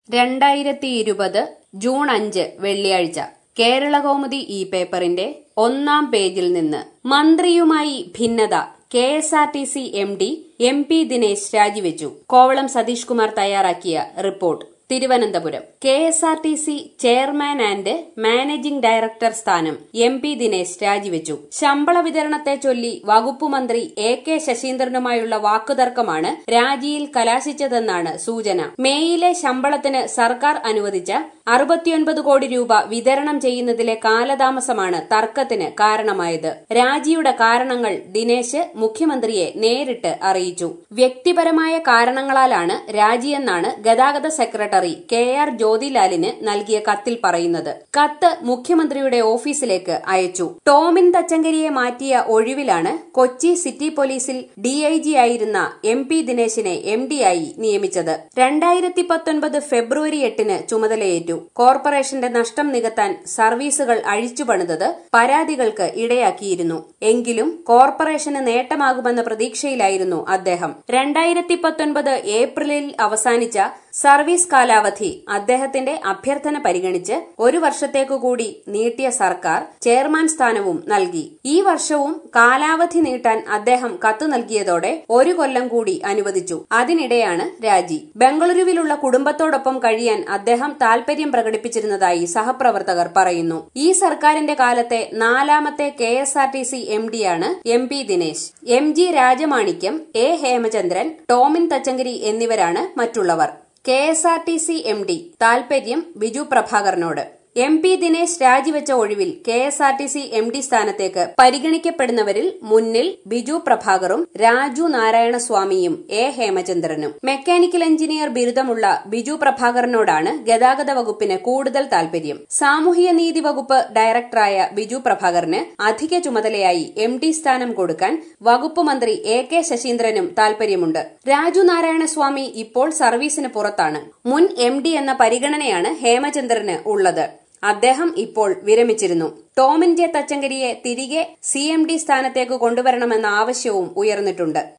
രണ്ടായിരത്തി ഇരുപത് ജൂൺ അഞ്ച് വെള്ളിയാഴ്ച കേരളകൗമുദി ഈ പേപ്പറിന്റെ ഒന്നാം പേജിൽ നിന്ന് മന്ത്രിയുമായി ഭിന്നത K S R T C M D M P Dinesh രാജിവെച്ചു കോവളം സതീഷ് കുമാർ തയ്യാറാക്കിയ report Thiruvananthapuram K S R T C chairman and managing director സ്ഥാനം എം പി ദിനേശ് രാജിവെച്ചു ശമ്പള വിതരണത്തെ ചൊല്ലി വകുപ്പ് മന്ത്രി എ കെ ശശീന്ദ്രനുമായുള്ള വാക്കുതർക്കമാണ് രാജിയിൽ കലാശിച്ചതെന്നാണ് സൂചന മേയിലെ ശമ്പളത്തിന് സർക്കാർ അനുവദിച്ച അറുപത്തിയൊൻപത് കോടി രൂപ വിതരണം ചെയ്യുന്നതിലെ കാലതാമസമാണ് തർക്കത്തിന് കാരണമായത് രാജിയുടെ കാരണങ്ങൾ ദിനേശ് മുഖ്യമന്ത്രിയെ നേരിട്ട് അറിയിച്ചു വ്യക്തിപരമായ കാരണങ്ങളാലാണ് രാജിയെന്നാണ് ഗതാഗത സെക്രട്ടറി കെ ആർ ജ്യോതിലാലിന് നൽകിയ കത്തിൽ പറയുന്നത് കത്ത് മുഖ്യമന്ത്രിയുടെ ഓഫീസിലേക്ക് അയച്ചു ടോമിൻ തച്ചങ്കരിയെ മാറ്റിയ ഒഴിവിലാണ് കൊച്ചി സിറ്റി പോലീസിൽ ഡിഐജി ആയിരുന്ന എം പി ദിനേശിനെ എം ആയി നിയമിച്ചത് രണ്ടായിരത്തി പത്തൊൻപത് ഫെബ്രുവരി എട്ടിന് ചുമതലയേറ്റു കോർപ്പറേഷന്റെ നഷ്ടം നികത്താൻ സർവീസുകൾ അഴിച്ചുപണിതത് പരാതികൾക്ക് ഇടയാക്കിയിരുന്നു എങ്കിലും കോർപ്പറേഷന് നേട്ടമാകുമെന്ന പ്രതീക്ഷയിലായിരുന്നു അദ്ദേഹം രണ്ടായിരത്തി പത്തൊൻപത് ഏപ്രിലിൽ അവസാനിച്ച സർവീസ് കാലാവധി അദ്ദേഹത്തിന്റെ അഭ്യർത്ഥന പരിഗണിച്ച് ഒരു വർഷത്തേക്കു കൂടി നീട്ടിയ സർക്കാർ ചെയർമാൻ സ്ഥാനവും നൽകി ഈ വർഷവും കാലാവധി നീട്ടാൻ അദ്ദേഹം കത്തു നൽകിയതോടെ ഒരു കൊല്ലം കൂടി അനുവദിച്ചു അതിനിടെയാണ് രാജി ബംഗളൂരുവിലുള്ള കുടുംബത്തോടൊപ്പം കഴിയാൻ അദ്ദേഹം താൽപര്യം പ്രകടിപ്പിച്ചിരുന്നതായി സഹപ്രവർത്തകർ പറയുന്നു ഈ സർക്കാരിന്റെ കാലത്തെ നാലാമത്തെ K S R T C M ഡിയാണ് M P Dinesh M G Rajamanickam A Hemachandran Tomin Thachankary എന്നിവരാണ് മറ്റുള്ളവർ K S R T C M D താൽപര്യം ബിജു പ്രഭാകറിനോട് എം പി ദിനേശ് രാജിവെച്ച ഒഴിവിൽ K S R T C M D സ്ഥാനത്തേക്ക് പരിഗണിക്കപ്പെടുന്നവരിൽ മുന്നിൽ ബിജു പ്രഭാകറും രാജു നാരായണസ്വാമിയും എ ഹേമചന്ദ്രനും മെക്കാനിക്കൽ എഞ്ചിനീയർ ബിരുദമുള്ള ബിജു പ്രഭാകറിനോടാണ് ഗതാഗത വകുപ്പിന് കൂടുതൽ താൽപര്യം സാമൂഹ്യ നീതി വകുപ്പ് ഡയറക്ടറായ ബിജു പ്രഭാകറിന് അധിക ചുമതലയായി എം ഡി സ്ഥാനം കൊടുക്കാൻ വകുപ്പ് മന്ത്രി എ കെ ശശീന്ദ്രനും താൽപര്യമുണ്ട് രാജു നാരായണസ്വാമി ഇപ്പോൾ സർവീസിന് പുറത്താണ് മുൻ എം ഡി എന്ന പരിഗണനയാണ് ഹേമചന്ദ്രന് ഉള്ളത് അദ്ദേഹം ഇപ്പോൾ വിരമിച്ചിരുന്നു ടോമിൻ ജെ തച്ചങ്കരിയെ തിരികെ സി എം ഡി സ്ഥാനത്തേക്ക് കൊണ്ടുവരണമെന്ന ആവശ്യവും ഉയർന്നിട്ടുണ്ട്